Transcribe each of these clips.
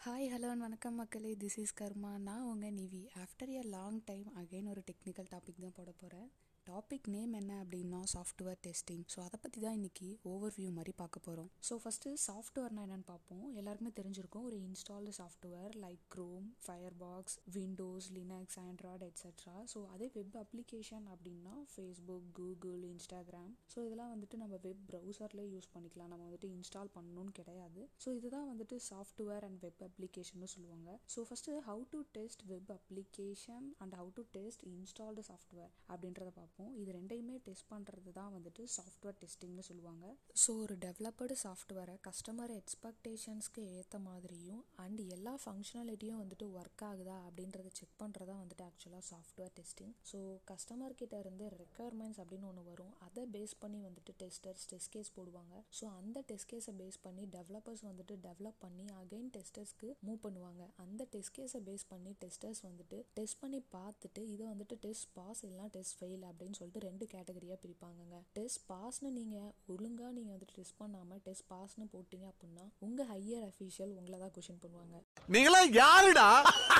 hi hello வணக்கம் மக்களே this is Karma நான் உங்கள் Nivi after a long time again ஒரு டெக்னிக்கல் டாபிக் தான் போட போகிறேன் டாபிக் நேம் என்ன அப்படின்னா சாஃப்ட்வேர் டெஸ்டிங் ஸோ அதை பற்றி தான் இன்றைக்கி ஓவர் வியூ மாதிரி பார்க்க போகிறோம் ஸோ ஃபஸ்ட்டு சாஃப்ட்வேர்னா என்னென்னு பார்ப்போம் எல்லாருக்குமே தெரிஞ்சிருக்கும் ஒரு installed software like Chrome Firefox Windows Linux Android etcetera so அதே வெப் அப்ளிகேஷன் அப்படின்னா ஃபேஸ்புக் கூகுள் இன்ஸ்டாகிராம் ஸோ இதெல்லாம் வந்துட்டு நம்ம வெப் ப்ரௌசர்லேயே யூஸ் பண்ணிக்கலாம் நம்ம வந்துட்டு இன்ஸ்டால் பண்ணணும்னு கிடையாது ஸோ இதுதான் வந்துட்டு சாஃப்ட்வேர் அண்ட் வெப் அப்ளிகேஷன் சொல்லுவாங்க so first how to test web application and how to test installed software அப்படின்றத பார்ப்போம் இது ரெண்டையுமே டெஸ்ட் பண்ணுறது தான் வந்துட்டு சாஃப்ட்வேர் டெஸ்டிங்னு சொல்லுவாங்க ஸோ ஒரு டெவலப்டு சாஃப்ட்வேரை கஸ்டமர் எக்ஸ்பெக்டேஷன்ஸ்க்கு ஏற்ற மாதிரியும் அண்ட் எல்லா ஃபங்க்ஷனாலிட்டியும் வந்துட்டு ஒர்க் ஆகுதா அப்படின்றத செக் பண்ணுறதா வந்துட்டு ஆக்சுவலாக சாஃப்ட்வேர் டெஸ்டிங் ஸோ கஸ்டமர் கிட்ட இருந்து ரெக்குயர்மெண்ட்ஸ் அப்படின்னு ஒன்று வரும் அதை பேஸ் பண்ணி வந்துட்டு டெஸ்டர்ஸ் டெஸ்ட் கேஸ் போடுவாங்க ஸோ அந்த டெஸ்ட் கேஸை பேஸ் பண்ணி டெவலப்பர்ஸ் வந்துட்டு டெவலப் பண்ணி அகைன் டெஸ்டர்ஸ்க்கு மூவ் பண்ணுவாங்க அந்த டெஸ்ட் கேஸை பேஸ் பண்ணி டெஸ்டர்ஸ் வந்துட்டு டெஸ்ட் பண்ணி பார்த்துட்டு இதை வந்துட்டு டெஸ்ட் பாஸ் இல்லைனா டெஸ்ட் ஃபெயில் அப்படின்னு சொல்லிட்டு ரெண்டு கேட்டகரியாக பிரிப்பாங்கங்க டெஸ்ட் பாஸ்னு நீங்கள் ஒழுங்காக நீங்கள் வந்துட்டு டெஸ்ட் பண்ணாமல் டெஸ்ட் பாஸ்னு போட்டீங்க அப்படின்னா உங்கள் ஹையர் அஃபீஷியல் உங்களை தான் கொஷின் பண்ணுவாங்க நீங்களா யாருடா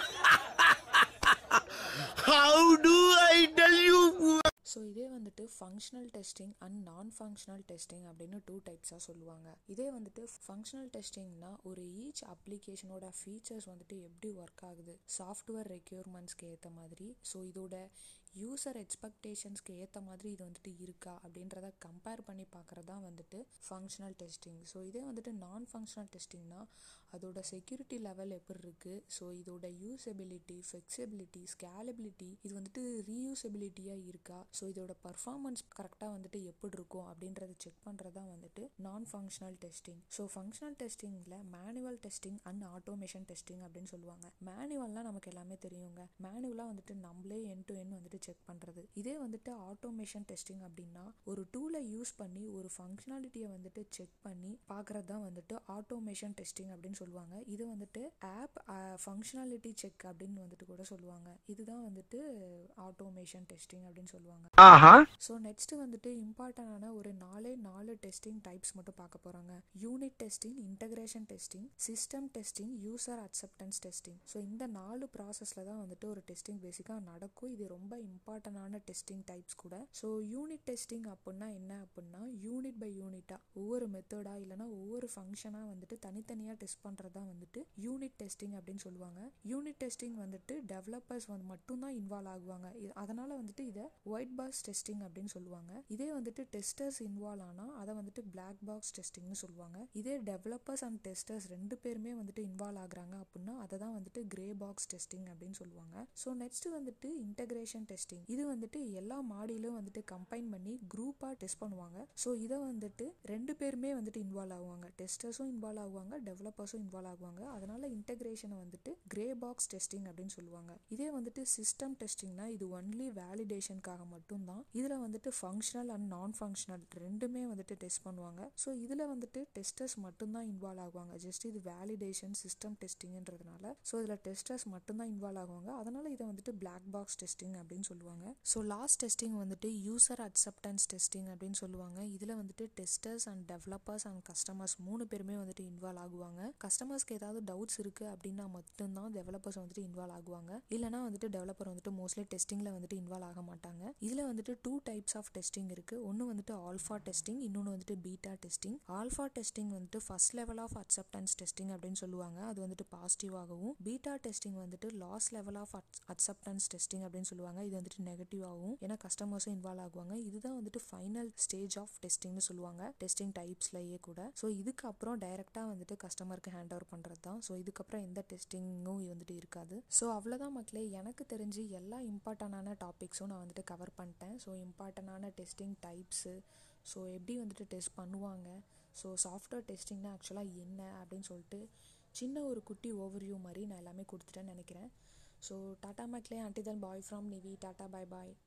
how to I tell you so இதே வந்துட்டு functional testing and non functional testing அப்படின்னு டூ டைப்ஸாக சொல்லுவாங்க இதே வந்துட்டு ஃபங்க்ஷனல் டெஸ்டிங்னா ஒரு ஈச் அப்ளிகேஷனோட ஃபீச்சர்ஸ் வந்துட்டு எப்படி ஒர்க் ஆகுது சாஃப்ட்வேர் ரெக்யூர்மெண்ட்ஸ்க்கு ஏற்ற மாதிரி ஸோ இதோட யூசர் எக்ஸ்பெக்டேஷன்ஸ்க்கு ஏற்ற மாதிரி இது வந்துட்டு இருக்கா அப்படின்றத கம்பேர் பண்ணி பார்க்குறது தான் வந்துட்டு ஃபங்க்ஷனல் டெஸ்டிங் ஸோ இதே வந்துட்டு நான் ஃபங்க்ஷனல் டெஸ்டிங்னா அதோட செக்யூரிட்டி லெவல் எப்படி இருக்குது ஸோ இதோட யூஸபிலிட்டி ஃப்ளெக்சிபிலிட்டி ஸ்கேலபிலிட்டி இது வந்துட்டு ரீயூசபிலிட்டியாக இருக்கா ஸோ இதோட பர்ஃபார்மன்ஸ் கரெக்டாக வந்துட்டு எப்படி இருக்கும் அப்படின்றத செக் பண்ணுறது தான் வந்துட்டு non functional testing so functional டெஸ்டிங்கில் manual testing and automation testing அப்படின்னு சொல்லுவாங்க மேனுவல்லாம் நமக்கு எல்லாமே தெரியுங்க மேனுவலாக வந்துட்டு நம்மளே என் டு என் வந்துட்டு செக் பண்ணுறது இதே வந்துட்டு ஆட்டோமேஷன் டெஸ்டிங் அப்படின்னா ஒரு டூலை யூஸ் பண்ணி ஒரு ஃபங்க்ஷனாலிட்டியை வந்துட்டு செக் பண்ணி பார்க்குறது தான் வந்துட்டு ஆட்டோமேஷன் டெஸ்டிங் அப்படின்னு சொல்லுவாங்க இது வந்துட்டு ஆப் ஃபங்க்ஷனாலிட்டி செக் அப்படின்னு வந்துட்டு கூட சொல்லுவாங்க இதுதான் வந்துட்டு ஆட்டோமேஷன் டெஸ்டிங் அப்படின்னு சொல்லுவாங்க ஆஹா ஸோ நெக்ஸ்ட் வந்துட்டு இம்பார்ட்டண்டான ஒரு நாலே நாலு டெஸ்டிங் டைப்ஸ் மட்டும் பார்க்க போகிறாங்க unit testing integration testing system testing user acceptance testing so இந்த நாலு ப்ராசஸில் தான் வந்துட்டு ஒரு டெஸ்டிங் பேசிக்காக நடக்கும் இது ரொம்ப இம்பார்ட்டண்டான டெஸ்டிங் டைப்ஸ் கூட ஸோ யூனிட் டெஸ்டிங் அப்படின்னா என்ன அப்படின்னா யூனிட் பை யூனிட்டாக ஒவ்வொரு மெத்தடாக இல்லைனா ஒவ்வொரு ஃபங்க்ஷனாக வந்துட்டு தனித்தனியாக டெஸ்ட் பண்ணுறது தான் வந்துட்டு யூனிட் டெஸ்டிங் அப்படின்னு சொல்லுவாங்க யூனிட் டெஸ்டிங் வந்துட்டு டெவலப்பர்ஸ் வந்து மட்டும்தான் இன்வால்வ் ஆகுவாங்க இது அதனால் வந்துட்டு இதை ஒயிட் பாக்ஸ் டெஸ்டிங் அப்படின்னு சொல்லுவாங்க இதே வந்துட்டு டெஸ்டர்ஸ் இன்வால்வ் ஆனால் அதை வந்துட்டு பிளாக் பாக்ஸ் டெஸ்டிங்னு சொல்லுவாங்க இதே டெவலப்பர்ஸ் அண்ட் டெஸ்டர்ஸ் ரெண்டு பேருமே வந்துட்டு இன்வால்வ் ஆகுறாங்க அப்படின்னா அதை தான் வந்துட்டு கிரே பாக்ஸ் டெஸ்டிங் அப்படின்னு சொல்லுவாங்க ஸோ நெக்ஸ்ட் வந்துட்டு இன்டகிரேஷன் டெஸ்டிங் இது வந்துட்டு எல்லா மாடியிலும் வந்துட்டு கம்பைன் பண்ணி குரூப்பாக டெஸ்ட் பண்ணுவாங்க ஸோ இதை வந்துட்டு ரெண்டு பேருமே வந்துட்டு இன்வால்வ் ஆகுவாங்க டெஸ்டர்ஸும் இன்வால்வ் ஆகுவாங்க டெவலப்பர்ஸும் இன்வால்வ் ஆகுவாங்க அதனால இன்டகிரேஷனை வந்துட்டு கிரே பாக்ஸ் டெஸ்டிங் அப்படின்னு சொல்லுவாங்க இதே வந்துட்டு சிஸ்டம் டெஸ்டிங்னா இது ஒன்லி வேலிடேஷனுக்காக மட்டும்தான் இதில் வந்துட்டு ஃபங்க்ஷனல் அண்ட் நான் ஃபங்க்ஷனல் ரெண்டுமே வந்துட்டு டெஸ்ட் பண்ணுவாங்க ஸோ இதில் வந்துட்டு டெஸ்டர்ஸ் மட்டும்தான் இன்வால்வ் ஆகுவாங்க ஜஸ்ட் இது வேலிடேஷன் சிஸ்டம் டெஸ்டிங்ன்றதுனால ஸோ இதில் டெஸ்டர்ஸ் மட்டும்தான் இன்வால்வ் ஆகுவாங்க அதனால இதை வந்துட்டு பிளாக் பாக்ஸ் டெஸ்டிங் அப்படின்னு சொல்லுவாங்க ஸோ லாஸ்ட் டெஸ்டிங் வந்துட்டு யூசர் அக்செப்டன்ஸ் டெஸ்டிங் அப்படின்னு சொல்லுவாங்க இதில் வந்துட்டு testers and developers and customers மூணு பேருமே வந்துட்டு இன்வால்வ் ஆகுவாங்க கஸ்டமர்ஸ்க்கு ஏதாவது டவுட்ஸ் இருக்குது அப்படின்னா மட்டும்தான் டெவலப்பர்ஸ் வந்துட்டு இன்வால்வ் ஆகுவாங்க இல்லைனா வந்துட்டு டெவலப்பர் வந்துட்டு மோஸ்ட்லி டெஸ்டிங்கில் வந்துட்டு இன்வால்வ் ஆக மாட்டாங்க இதில் வந்துட்டு டூ டைப்ஸ் ஆஃப் டெஸ்டிங் இருக்குது ஒன்று வந்துட்டு ஆல்ஃபா டெஸ்டிங் இன்னொன்று வந்துட்டு பீட்டா டெஸ்டிங் ஆல்ஃபா டெஸ்டிங் வந்துட்டு first level of acceptance testing அப்படின்னு சொல்லுவாங்க அது வந்துட்டு பாசிட்டிவாகவும் பீட்டா டெஸ்டிங் வந்துட்டு last level of acceptance testing அப்படின்னு சொல்லுவாங்க இது வந்துட்டு நெகட்டிவாகவும் ஏன்னா கஸ்டமர்ஸும் இன்வால்வ் ஆகுவாங்க இதுதான் வந்துட்டு ஃபைனல் ஸ்டேஜ் ஆஃப் டெஸ்டிங்னு சொல்லுவாங்க டெஸ்டிங் டைப்ஸ்லயே கூட ஸோ இதுக்கப்புறம் டைரெக்டாக வந்துட்டு கஸ்டமருக்கு ஹேண்ட் ஓவர் பண்ணுறது தான் ஸோ இதுக்கப்புறம் எந்த டெஸ்டிங்கும் வந்துட்டு இருக்காது ஸோ அவ்வளோதான் மக்களே எனக்கு தெரிஞ்சு எல்லா இம்பார்ட்டண்டான டாபிக்ஸும் நான் வந்துட்டு கவர் பண்ணிட்டேன் ஸோ இம்பார்ட்டண்டான டெஸ்டிங் டைப்ஸு ஸோ எப்படி வந்துட்டு டெஸ்ட் பண்ணுவாங்க ஸோ சாஃப்ட்வேர் டெஸ்டிங்னா ஆக்சுவலாக என்ன அப்படின்னு சொல்லிட்டு சின்ன ஒரு குட்டி ஓவர்வியூ மாதிரி நான் எல்லாமே கொடுத்துட்டேன்னு நினைக்கிறேன் ஸோ டாட்டா மக்களே until then bye from Nivi tata bye bye